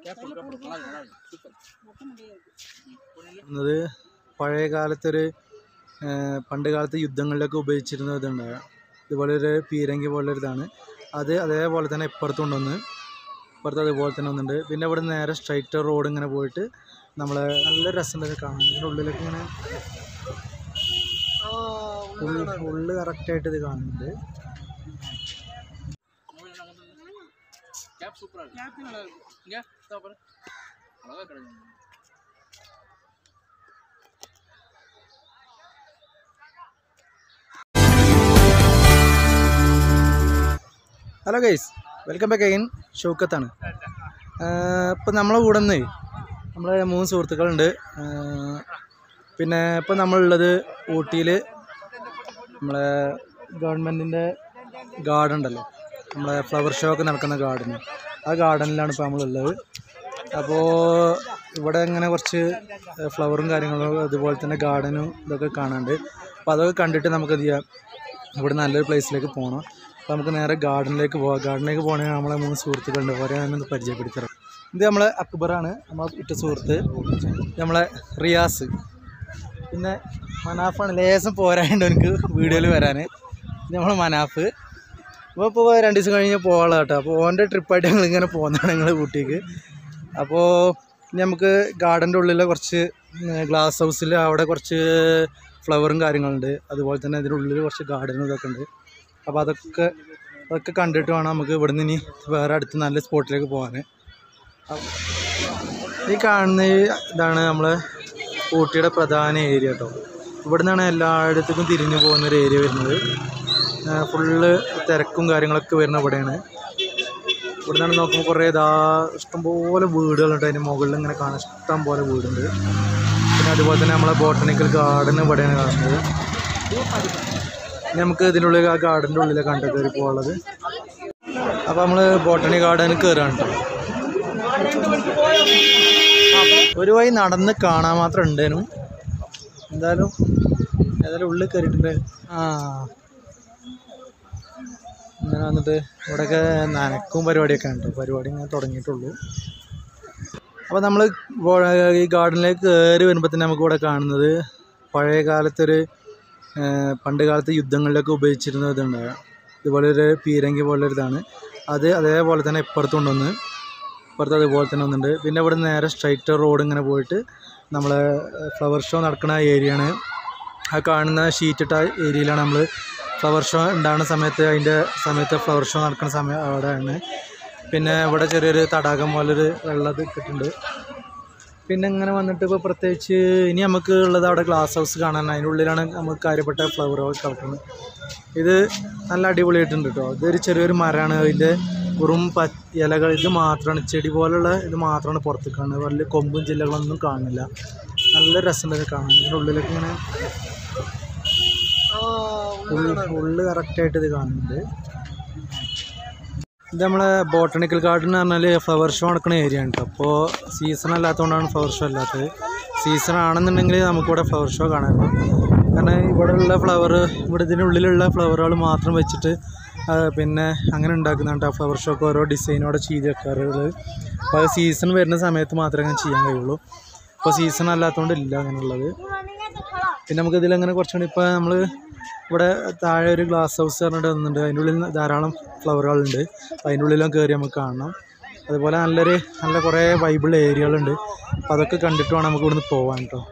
എന്നത് പഴയ കാലത്തൊരു പണ്ട് കാലത്ത് യുദ്ധങ്ങളിലൊക്കെ ഉപയോഗിച്ചിരുന്ന ഇതുണ്ട് ഇതുപോലെ ഒരു പീരങ്കി പോലൊരു ഇതാണ് അത് അതേപോലെ തന്നെ ഇപ്പുറത്ത് കൊണ്ടുവന്ന് ഇപ്പുറത്ത് അതുപോലെ തന്നെ ഒന്നുണ്ട് പിന്നെ ഇവിടെ നേരെ സ്ട്രൈറ്റ് റോഡ് ഇങ്ങനെ പോയിട്ട് നമ്മളെ നല്ല രസമുണ്ട് കാണാൻ ഇതിൻ്റെ ഉള്ളിലൊക്കെ ഇങ്ങനെ ഉള്ള് ഉള്ള് കറക്റ്റായിട്ട് ഇത് കാണുന്നുണ്ട് கேப் சூப்பரா இருக்கு கேப் நல்லா இருக்கு இங்க இதோ பாரு அழகா கிடைக்கும் hello guys welcome back again ഷൗക്കത്താണ് ഇപ്പം നമ്മളെ കൂടെ നിന്ന് നമ്മളെ മൂന്ന് സുഹൃത്തുക്കളുണ്ട് ആഹ് പിന്നെ ഇപ്പം നമ്മളുള്ളത് ഊട്ടിയിൽ നമ്മളെ ഗവൺമെൻറ്റിൻ്റെ ഗാർഡൻ ഉണ്ടല്ലോ നമ്മളെ ഫ്ലവർ ഷോ ഒക്കെ നടക്കുന്ന ഗാർഡൻ ആ ഗാർഡനിലാണ് ഇപ്പോൾ നമ്മളുള്ളത് അപ്പോൾ ഇവിടെ ഇങ്ങനെ കുറച്ച് ഫ്ലവറും കാര്യങ്ങളും അതുപോലെ തന്നെ ഗാർഡനും ഇതൊക്കെ കാണാനുണ്ട് അപ്പോൾ അതൊക്കെ കണ്ടിട്ട് നമുക്ക് എന്ത് ചെയ്യാം ഇവിടെ നല്ലൊരു പ്ലേസിലേക്ക് പോകണം അപ്പോൾ നമുക്ക് നേരെ ഗാർഡനിലേക്ക് പോകാം ഗാർഡനിലേക്ക് പോകണമെങ്കിൽ നമ്മളെ മൂന്ന് സുഹൃത്തുക്കളുണ്ട് ഓരോ ഞാനൊന്ന് പരിചയപ്പെടുത്തരാം ഇത് നമ്മളെ അക്ബറാണ് നമ്മളെ ഇട്ട സുഹൃത്ത് ഇത് നമ്മളെ റിയാസ് പിന്നെ മനാഫാണ് ലേശം പോരാണ്ട് എനിക്ക് വീഡിയോയിൽ വരാൻ ഇത് നമ്മളെ മനാഫ് അപ്പോൾ ഇപ്പോൾ രണ്ട് ദിവസം കഴിഞ്ഞ് പോകാനുള്ള കേട്ടോ അപ്പോൾ ഓൻ്റെ ട്രിപ്പായിട്ട് ഞങ്ങൾ ഇങ്ങനെ പോകുന്നതാണ് ഞങ്ങൾ ഊട്ടിക്ക് അപ്പോൾ ഇനി നമുക്ക് ഗാർഡൻ്റെ ഉള്ളിൽ കുറച്ച് ഗ്ലാസ് ഹൗസിൽ അവിടെ കുറച്ച് ഫ്ലവറും കാര്യങ്ങളുണ്ട് അതുപോലെ തന്നെ അതിൻ്റെ ഉള്ളിൽ കുറച്ച് ഗാർഡനും ഇതൊക്കെ ഉണ്ട് അപ്പോൾ അതൊക്കെ അതൊക്കെ കണ്ടിട്ട് വേണം നമുക്ക് ഇവിടുന്ന് ഇനി വേറെ അടുത്ത് നല്ല സ്പോട്ടിലേക്ക് പോകാൻ ഈ കാണുന്ന ഈ ഇതാണ് നമ്മൾ ഊട്ടിയുടെ പ്രധാന ഏരിയ കേട്ടോ ഇവിടെ നിന്നാണ് എല്ലായിടത്തേക്കും തിരിഞ്ഞു പോകുന്ന ഒരു ഏരിയ വരുന്നത് ഫുള്ള് തിരക്കും കാര്യങ്ങളൊക്കെ വരുന്ന ഇവിടെയാണ് ഇവിടെ നിന്നാണ് നോക്കുമ്പോൾ കുറേ ഇതാ ഇഷ്ടംപോലെ വീടുകളുണ്ട് അതിൻ്റെ മുകളിൽ ഇങ്ങനെ കാണാൻ ഇഷ്ടം പോലെ വീടുണ്ട് പിന്നെ അതുപോലെ തന്നെ നമ്മളെ ബോട്ടണിക്കൽ ഗാർഡൻ ഇവിടെയാണ് കാണുന്നത് ഇനി നമുക്ക് ഇതിനുള്ളിൽ ആ ഗാർഡൻ്റെ ഉള്ളിലാണ് കണ്ടു കയറി പോകാനുള്ളത് അപ്പോൾ നമ്മൾ ബോട്ടണി ഗാർഡനിൽ കയറുകയാണ് കേട്ടോ ഒരു വഴി നടന്ന് കാണാൻ മാത്രം ഉണ്ടേനു എന്തായാലും ഏതായാലും ഉള്ളിൽ കയറിയിട്ടുണ്ട് ആ ഇങ്ങനെ വന്നിട്ട് ഇവിടെയൊക്കെ നനക്കും പരിപാടിയൊക്കെ ഉണ്ട് പരിപാടി ഇങ്ങനെ തുടങ്ങിയിട്ടുള്ളൂ അപ്പോൾ നമ്മൾ ഈ ഗാർഡനിലേക്ക് കയറി വരുമ്പോൾ തന്നെ നമുക്ക് ഇവിടെ കാണുന്നത് പഴയ കാലത്തൊരു ഏഹ് പണ്ട് കാലത്ത് യുദ്ധങ്ങളിലൊക്കെ ഉപയോഗിച്ചിരുന്ന ഇതുണ്ട് ഇതുപോലെ ഒരു പീരങ്കി പോലെ ഒരു ഇതാണ് അത് അതേപോലെ തന്നെ ഇപ്പുറത്ത് കൊണ്ടുവന്ന് ഇപ്പുറത്ത് അതുപോലെ തന്നെ ഒന്നുണ്ട് പിന്നെ ഇവിടെ നേരെ സ്ട്രൈറ്റ് റോഡ് ഇങ്ങനെ പോയിട്ട് നമ്മളെ ഫ്ലവർ ഷോ നടക്കുന്ന ഏരിയയാണ് ആ കാണുന്ന ഷീറ്റ് ഇട്ട ഏരിയയിലാണ് നമ്മൾ ഫ്ലവർ ഷോ ഉണ്ടാകുന്ന സമയത്ത് അതിൻ്റെ സമയത്ത് ഫ്ലവർ ഷോ നടക്കുന്ന സമയം അവിടെയാണ് പിന്നെ ഇവിടെ ചെറിയൊരു തടാകം പോലൊരു വെള്ളം ഇട്ടിട്ടുണ്ട് പിന്നെ ഇങ്ങനെ വന്നിട്ട് ഇപ്പോൾ പ്രത്യേകിച്ച് ഇനി നമുക്ക് ഉള്ളത് അവിടെ ഗ്ലാസ് ഹൗസ് കാണാൻ അതിൻ്റെ ഉള്ളിലാണ് നമുക്ക് കാര്യപ്പെട്ട ഫ്ലവറുകൾ കിടക്കുന്നത് ഇത് നല്ല അടിപൊളിയായിട്ടുണ്ട് കേട്ടോ ഇതൊരു ചെറിയൊരു മരമാണ് അതിൻ്റെ വെറും പ ഇലകൾ ഇത് മാത്രമാണ് ചെടി പോലുള്ള ഇത് മാത്രമാണ് പുറത്ത് കാണുന്നത് വലിയ കൊമ്പും ജില്ലകളൊന്നും കാണില്ല നല്ല രസമുണ്ട് കാണാൻ ഇതിൻ്റെ ഉള്ളിലൊക്കെ ഇങ്ങനെ ഉള്ള് ഉള്ള് കറക്റ്റായിട്ട് ഇത് കാണുന്നുണ്ട് ഇത് നമ്മളെ ബോട്ടണിക്കൽ ഗാർഡൻ എന്ന് പറഞ്ഞാൽ ഫ്ലവർ ഷോ നടക്കുന്ന ഏരിയ ആണ് കേട്ടോ അപ്പോൾ സീസൺ അല്ലാത്തതുകൊണ്ടാണ് ഫ്ലവർ ഷോ അല്ലാത്തത് സീസൺ ആണെന്നുണ്ടെങ്കിൽ നമുക്കിവിടെ ഫ്ലവർ ഷോ കാണാൻ കാരണം ഇവിടെയുള്ള ഫ്ലവർ ഇവിടെ ഇതിനുള്ളിലുള്ള ഫ്ലവറുകൾ മാത്രം വെച്ചിട്ട് ആ, പിന്നെ അങ്ങനെ ഉണ്ടാക്കുന്നതാണ് ആ ഫ്ലവർ ഷോക്ക് ഓരോ ഡിസൈനോടെ ചെയ്ത് വെക്കാറുള്ളത് അപ്പോൾ അത് സീസൺ വരുന്ന സമയത്ത് മാത്രമേ അങ്ങനെ ചെയ്യാൻ കഴിയുള്ളൂ ഇപ്പോൾ സീസൺ അല്ലാത്തതുകൊണ്ട് ഇല്ല അങ്ങനെയുള്ളത് പിന്നെ നമുക്ക് ഇതിലങ്ങനെ കുറച്ചുകൂടി ഇപ്പോൾ നമ്മൾ ഇവിടെ താഴെ ഒരു ഗ്ലാസ് ഹൗസ് പറഞ്ഞിട്ട് വന്നിട്ടുണ്ട് അതിൻ്റെ ഉള്ളിൽ ധാരാളം ഫ്ലവറുകളുണ്ട് അപ്പോൾ അതിൻ്റെ ഉള്ളിലും കയറി നമുക്ക് കാണണം അതുപോലെ നല്ലൊരു നല്ല കുറേ വൈബിൾ ഏരിയകളുണ്ട് അപ്പോൾ അതൊക്കെ കണ്ടിട്ട് വേണം നമുക്ക് ഇവിടുന്ന് പോകാൻ കേട്ടോ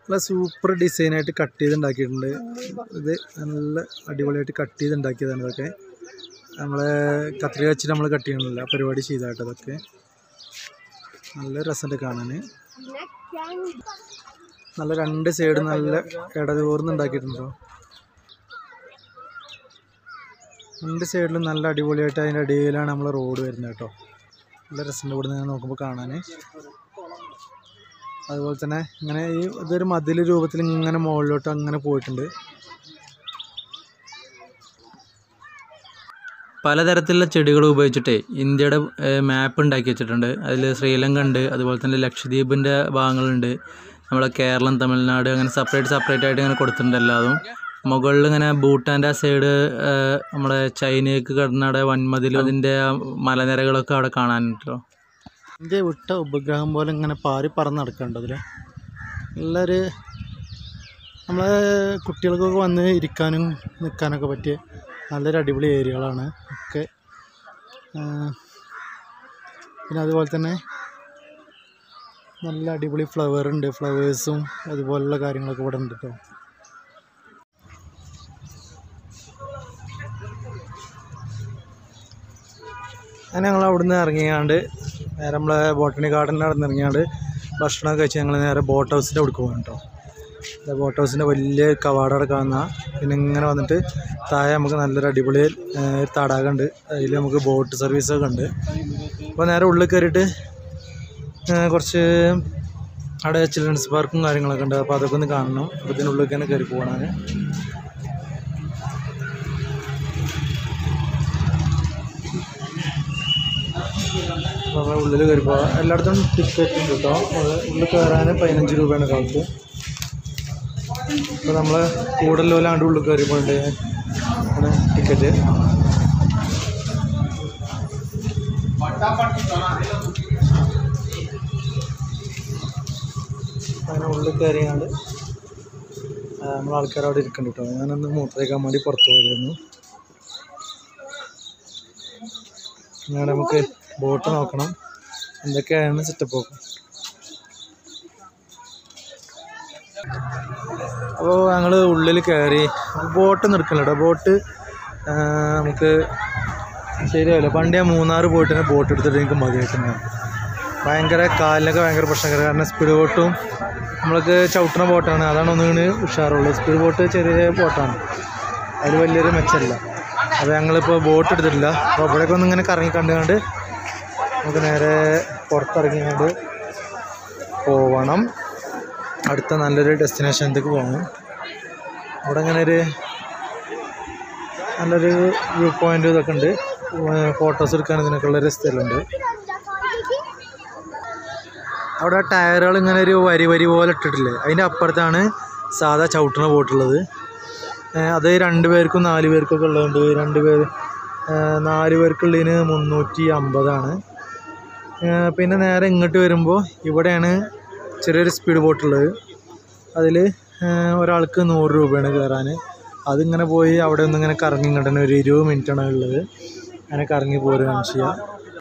നല്ല സൂപ്പർ ഡിസൈനായിട്ട് കട്ട് ചെയ്ത് ഉണ്ടാക്കിയിട്ടുണ്ട് ഇത് നല്ല അടിപൊളിയായിട്ട് കട്ട് ചെയ്ത് ഉണ്ടാക്കിയതാണ് ഇതൊക്കെ നമ്മളെ കത്രിക വെച്ചിട്ട് നമ്മൾ കട്ട് ചെയ്യണമല്ല പരിപാടി ചെയ്തായിട്ട് അതൊക്കെ നല്ല രസമുണ്ട് കാണാൻ നല്ല രണ്ട് സൈഡ് നല്ല ഇടതൂർന്ന് ഉണ്ടാക്കിയിട്ടുണ്ടോ രണ്ട് സൈഡിലും നല്ല അടിപൊളിയായിട്ട് അതിൻ്റെ അടിയിലാണ് നമ്മളെ റോഡ് വരുന്നത് കേട്ടോ നല്ല രസമുണ്ട് ഇവിടെ നിന്ന് നോക്കുമ്പോൾ കാണാൻ അതുപോലെ തന്നെ ഇങ്ങനെ ഈ ഇതൊരു മതിൽ രൂപത്തിൽ ഇങ്ങനെ മുകളിലോട്ട് അങ്ങനെ പോയിട്ടുണ്ട് പലതരത്തിലുള്ള ചെടികൾ ഉപയോഗിച്ചിട്ടേ ഇന്ത്യയുടെ മാപ്പ് ഉണ്ടാക്കി വെച്ചിട്ടുണ്ട് അതിൽ ശ്രീലങ്ക ഉണ്ട് അതുപോലെ തന്നെ ലക്ഷദ്വീപിൻ്റെ ഭാഗങ്ങളുണ്ട് നമ്മളെ കേരളം തമിഴ്നാട് അങ്ങനെ സെപ്പറേറ്റ് സെപ്പറേറ്റ് ആയിട്ട് ഇങ്ങനെ കൊടുത്തിട്ടുണ്ട് എല്ലാതും മുകളിൽ ഇങ്ങനെ ഭൂട്ടാൻ്റെ ആ സൈഡ് നമ്മുടെ ചൈനയ്ക്ക് കടന്നവിടെ വൻമതിലും അതിൻ്റെ ആ മലനിരകളൊക്കെ അവിടെ കാണാനുണ്ടല്ലോ ഇന്ത്യ വിട്ട ഉപഗ്രഹം പോലെ ഇങ്ങനെ പാറി പറന്ന് നടക്കുന്നുണ്ട് അതിൽ നല്ലൊരു നമ്മളെ കുട്ടികൾക്കൊക്കെ വന്ന് ഇരിക്കാനും നിൽക്കാനൊക്കെ പറ്റിയ നല്ലൊരു അടിപൊളി ഏരിയകളാണ് ഒക്കെ ആ, പിന്നെ അതുപോലെ തന്നെ നല്ല അടിപൊളി ഫ്ലവർ ഉണ്ട് ഫ്ലവേഴ്സും അതുപോലുള്ള കാര്യങ്ങളൊക്കെ ഇവിടെ ഉണ്ട് കേട്ടോ അങ്ങനെ ഞങ്ങൾ അവിടുന്ന് ഇറങ്ങിയാണ്ട് നേരെ നമ്മളെ ബോട്ടണി ഗാർഡനിൽ നടന്ന് ഇറങ്ങിയാണ്ട് ഭക്ഷണം കഴിച്ച് ഞങ്ങൾ നേരെ ബോട്ട് ഹൗസിൻ്റെ അവിടേക്ക് പോകും കേട്ടോ ബോട്ട് ഹൗസിൻ്റെ വലിയ കവാടം അവിടെ കാണുന്ന പിന്നെ ഇങ്ങനെ വന്നിട്ട് താഴെ നമുക്ക് നല്ലൊരു അടിപൊളി ആ, ഒരു തടാകമുണ്ട് അതിൽ നമുക്ക് ബോട്ട് സർവീസൊക്കെ ഉണ്ട് അപ്പോൾ നേരെ ഉള്ളിൽ കയറിയിട്ട് ആ, കുറച്ച് അവിടെ ചിൽഡ്രൻസ് പാർക്കും കാര്യങ്ങളൊക്കെ ഉണ്ട് അപ്പോൾ അതൊക്കെ ഒന്ന് കാണണം അപ്പോൾ ഇതിനുള്ളിൽ തന്നെ കയറി പോകണം അപ്പോൾ നമ്മൾ ഉള്ളിൽ കയറി പോകാം എല്ലായിടത്തും ടിക്കറ്റ് ഉണ്ട് കേട്ടോ അത് ഉള്ളിൽ കയറാൻ പതിനഞ്ച് രൂപയാണ് കാലത്ത് അപ്പോൾ നമ്മൾ കൂടുതലാണ്ട് ഉള്ളിൽ കയറി പോയിട്ട് ആണ് ടിക്കറ്റ് അങ്ങനെ ഉള്ളിൽ കയറിയാണ്ട് നമ്മൾ ആൾക്കാർ അവിടെ ഇരിക്കുന്നുണ്ട് കേട്ടോ ഞാനൊന്ന് മൂത്രയ്ക്കാൻ വേണ്ടി പുറത്ത് പോയിരുന്നു ഞാൻ നമുക്ക് ബോട്ട് നോക്കണം എന്തൊക്കെയാണ് സെറ്റപ്പ് നോക്കാം അപ്പോൾ ഞങ്ങൾ ഉള്ളിൽ കയറി ബോട്ട് നിർക്കണില്ല കേട്ടോ ബോട്ട് നമുക്ക് ശരിയാവില്ല പണ്ട് ഞാൻ മൂന്നാർ പോയിട്ട് തന്നെ ബോട്ട് എടുത്തിട്ട് എനിക്ക് മതിയായിട്ടുണ്ടാവും ഭയങ്കര കാലിനൊക്കെ ഭയങ്കര പ്രശ്നക്കാരം കാരണം സ്പീഡ് ബോട്ടും നമ്മൾക്ക് ചവിട്ടുന്ന ബോട്ടാണ് അതാണ് ഒന്നുകൂടി ഉഷാറുള്ളത് സ്പീഡ് ബോട്ട് ചെറിയ ബോട്ടാണ് അതിൽ വലിയൊരു മെച്ചമില്ല അപ്പോൾ ഞങ്ങളിപ്പോൾ ബോട്ട് എടുത്തിട്ടില്ല അപ്പോൾ അവിടെയൊക്കെ ഒന്ന് ഇങ്ങനെ കറങ്ങി കണ്ടുകൊണ്ട് നമുക്ക് നേരെ പുറത്തിറങ്ങിയാണ്ട് പോവണം അടുത്ത നല്ലൊരു ഡെസ്റ്റിനേഷനിലേക്ക് പോകണം അവിടെ ഇങ്ങനെ ഒരു നല്ലൊരു വ്യൂ പോയിൻ്റ് ഇതൊക്കെ ഉണ്ട് ഫോട്ടോസ് എടുക്കാൻ ഇതിനൊക്കെ ഉള്ളൊരു സ്ഥലമുണ്ട് അവിടെ ടയറുകൾ ഇങ്ങനെ ഒരു വരി വരി പോലെ ഇട്ടിട്ടില്ലേ അതിൻ്റെ അപ്പുറത്താണ് സാധാ ചവിട്ടുന്ന ബോട്ടുള്ളത് ഏഹ് അത് രണ്ട് പേർക്കും നാല് പേർക്കൊക്കെ ഉള്ളതുണ്ട് രണ്ട് പേര് ഏഹ് നാല് പേർക്കുള്ളതിന് മുന്നൂറ്റി അമ്പതാണ് ഏഹ് പിന്നെ നേരെ ഇങ്ങോട്ട് വരുമ്പോൾ ഇവിടെയാണ് ചെറിയൊരു സ്പീഡ് ബോട്ടുള്ളത് അതിൽ ഒരാൾക്ക് നൂറ് രൂപയാണ് കയറാൻ അതിങ്ങനെ പോയി അവിടെ ഒന്ന് ഇങ്ങനെ കറങ്ങി ഇങ്ങോട്ട് തന്നെ ഒരു ഇരുപത് മിനിറ്റാണ് ഉള്ളത് അങ്ങനെ കറങ്ങി പോരുകയാണ് ചെയ്യുക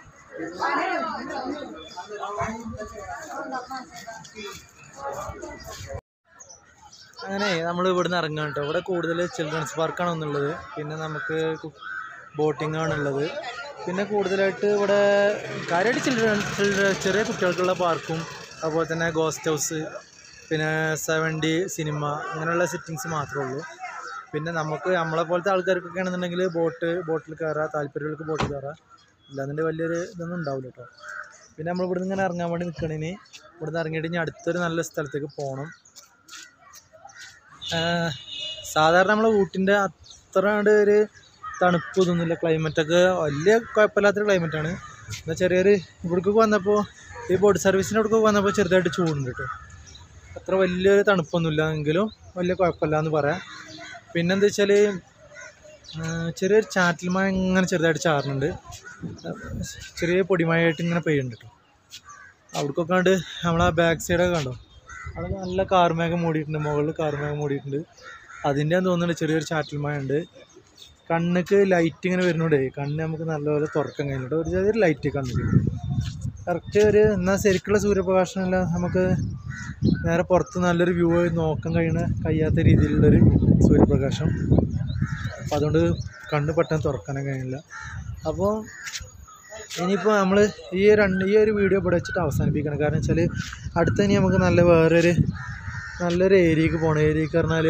അങ്ങനെ നമ്മൾ ഇവിടുന്ന് ഇറങ്ങാം കേട്ടോ ഇവിടെ കൂടുതൽ ചിൽഡ്രൻസ് പാർക്കാണ് ഒന്നുള്ളത് പിന്നെ നമുക്ക് ബോട്ടിംഗ് ആണുള്ളത് പിന്നെ കൂടുതലായിട്ട് ഇവിടെ കാര്യമായിട്ട് ചിൽഡ്രൻ ചിൽഡ്രൻ ചെറിയ കുട്ടികൾക്കുള്ള പാർക്കും അതുപോലെ തന്നെ ഗോസ്റ്റ് ഹൗസ് പിന്നെ സെവൻ ഡി സിനിമ അങ്ങനെയുള്ള സിറ്റിങ്സ് മാത്രമേ ഉള്ളൂ പിന്നെ നമുക്ക് നമ്മളെ പോലത്തെ ആൾക്കാർക്കൊക്കെ ആണെന്നുണ്ടെങ്കിൽ ബോട്ട് ബോട്ടിൽ കയറാം താല്പര്യങ്ങൾക്ക് ബോട്ടിൽ കയറാം ഇല്ലാന്നുണ്ടെങ്കിൽ വലിയൊരു ഇതൊന്നും ഉണ്ടാവില്ല കേട്ടോ പിന്നെ നമ്മൾ ഇവിടുന്ന് ഇങ്ങനെ ഇറങ്ങാൻ വേണ്ടി നിൽക്കണേന് ഇവിടുന്ന് ഇറങ്ങിയിട്ട് ഇനി അടുത്തൊരു നല്ല സ്ഥലത്തേക്ക് പോകണം ആഹ് സാധാരണ നമ്മളെ ഊട്ടിൻ്റെ അത്ര അങ്ങട് ഒരു തണുപ്പ് ഇതൊന്നുമില്ല ക്ലൈമറ്റൊക്കെ വലിയ കുഴപ്പമില്ലാത്തൊരു ക്ലൈമറ്റാണ് എന്നാൽ ചെറിയൊരു ഇവിടേക്ക് വന്നപ്പോൾ ഈ ബോട്ട് സർവീസിൻ്റെ ഇവിടേക്ക് വന്നപ്പോൾ ചെറുതായിട്ട് ചൂടുണ്ട് കേട്ടോ അത്ര വലിയൊരു തണുപ്പൊന്നുമില്ല എങ്കിലും വലിയ കുഴപ്പമില്ല എന്ന് പറയാം പിന്നെന്താ വെച്ചാൽ ചെറിയൊരു ചാറ്റൽ മഴ ഇങ്ങനെ ചെറുതായിട്ട് ചാറുന്നുണ്ട് ചെറിയ പൊടിമഴയായിട്ട് ഇങ്ങനെ പെയ്യുന്നുണ്ട് കേട്ടോ അവിടേക്കൊക്കെ കണ്ട് നമ്മളെ ബാക്ക് സൈഡൊക്കെ കണ്ടോ അവിടെ നല്ല കാർമേഘം മൂടിയിട്ടുണ്ട് മുകളിൽ കാർമേഘം മൂടിയിട്ടുണ്ട് അതിൻ്റെ തോന്നുന്നുണ്ട് ചെറിയൊരു ചാറ്റൽ മഴ ഉണ്ട് കണ്ണിക്ക് ലൈറ്റ് ഇങ്ങനെ വരുന്നുണ്ടേ കണ്ണ് നമുക്ക് നല്ലപോലെ തുറക്കാൻ കഴിഞ്ഞിട്ട് ഒരു ചെറിയൊരു ലൈറ്റ് കണ്ണിൽ കറക്റ്റ് ഒരു എന്നാൽ ശരിക്കുള്ള സൂര്യപ്രകാശനമല്ല നമുക്ക് നേരെ പുറത്ത് നല്ലൊരു വ്യൂ നോക്കാൻ കഴിയുന്ന കഴിയാത്ത രീതിയിലുള്ളൊരു സൂര്യപ്രകാശം അപ്പോൾ അതുകൊണ്ട് കണ്ണ് പെട്ടെന്ന് തുറക്കാനും കഴിയില്ല അപ്പോൾ ഇനിയിപ്പോൾ നമ്മൾ ഈ രണ്ട് ഈ ഒരു വീഡിയോ ഇവിടെ വെച്ചിട്ട് അവസാനിപ്പിക്കണം കാരണം വെച്ചാൽ അടുത്ത ഇനി നമുക്ക് നല്ല വേറൊരു നല്ലൊരു ഏരിയക്ക് പോകണം ഏരിയക്ക് പറഞ്ഞാൽ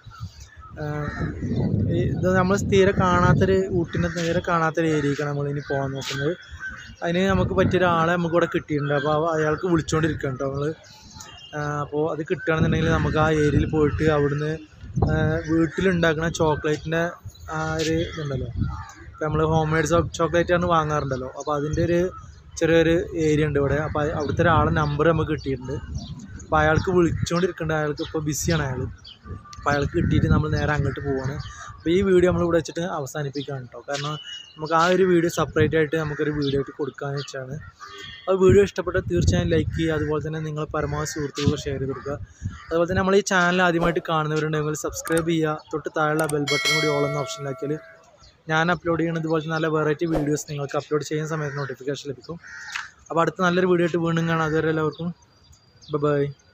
ഇത് നമ്മൾ തീരെ കാണാത്തൊരു ഊട്ടിനെ തീരെ കാണാത്തൊരു ഏരിയക്കാണ് നമ്മൾ ഇനി പോകാൻ നോക്കുന്നത് അതിന് നമുക്ക് പറ്റിയ ഒരാളെ നമുക്ക് ഇവിടെ കിട്ടിയിട്ടുണ്ട് അപ്പോൾ അവ- അയാൾക്ക് വിളിച്ചുകൊണ്ടിരിക്കുകയാണ് കേട്ടോ നമ്മൾ അപ്പോൾ അത് കിട്ടുകയാണെന്നുണ്ടെങ്കിൽ നമുക്ക് ആ ഏരിയയിൽ പോയിട്ട് അവിടുന്ന് ആ, വീട്ടിലുണ്ടാക്കുന്ന ചോക്ലേറ്റിൻ്റെ ആ ഒരു ഇതുണ്ടല്ലോ ഇപ്പം നമ്മൾ ഹോം മെയ്ഡ് ചോക്ലേറ്റ് ആണ് വാങ്ങാറുണ്ടല്ലോ അപ്പോൾ അതിൻ്റെ ഒരു ചെറിയൊരു ഏരിയ ഉണ്ട് ഇവിടെ അപ്പോൾ അത് അവിടുത്തെ ഒരാളെ നമ്പർ നമുക്ക് കിട്ടിയിട്ടുണ്ട് അപ്പോൾ അയാൾക്ക് വിളിച്ചുകൊണ്ടിരിക്കുന്നുണ്ട് അയാൾക്ക് ഇപ്പോൾ ബിസിയാണ് അയാൾ അപ്പോൾ അയാൾക്ക് കിട്ടിയിട്ട് നമ്മൾ നേരെ അങ്ങോട്ട് പോവാണ് അപ്പോൾ ഈ വീഡിയോ നമ്മൾ ഇവിടെ വെച്ചിട്ട് അവസാനിപ്പിക്കുകയാണ് കേട്ടോ കാരണം നമുക്ക് ആ ഒരു വീഡിയോ സെപ്പറേറ്റ് ആയിട്ട് നമുക്കൊരു വീഡിയോ ആയിട്ട് കൊടുക്കാമെന്ന് വെച്ചാണ് ആ വീഡിയോ ഇഷ്ടപ്പെട്ടാൽ തീർച്ചയായും ലൈക്ക് ചെയ്യുക അതുപോലെ തന്നെ നിങ്ങൾ പരമാവധി സുഹൃത്തുക്കൾ ഷെയർ ചെയ്ത് കൊടുക്കുക അതുപോലെ തന്നെ നമ്മൾ ഈ ചാനൽ ആദ്യമായിട്ട് കാണുന്നവരുണ്ടെങ്കിൽ സബ്സ്ക്രൈബ് ചെയ്യുക തൊട്ട് താഴെയുള്ള ബെൽ ബട്ടൺ കൂടി ഓൾ എന്ന ഓപ്ഷനിലാക്കിയാൽ ഞാൻ അപ്ലോഡ് ചെയ്യുന്ന ഇതുപോലത്തെ നല്ല വെറൈറ്റി വീഡിയോസ് നിങ്ങൾക്ക് അപ്ലോഡ് ചെയ്യുന്ന സമയത്ത് നോട്ടിഫിക്കേഷൻ ലഭിക്കും അപ്പോൾ അടുത്ത നല്ലൊരു വീഡിയോ ആയിട്ട് വീണ്ടും കാണാം അതുവരെ എല്ലാവർക്കും ബൈ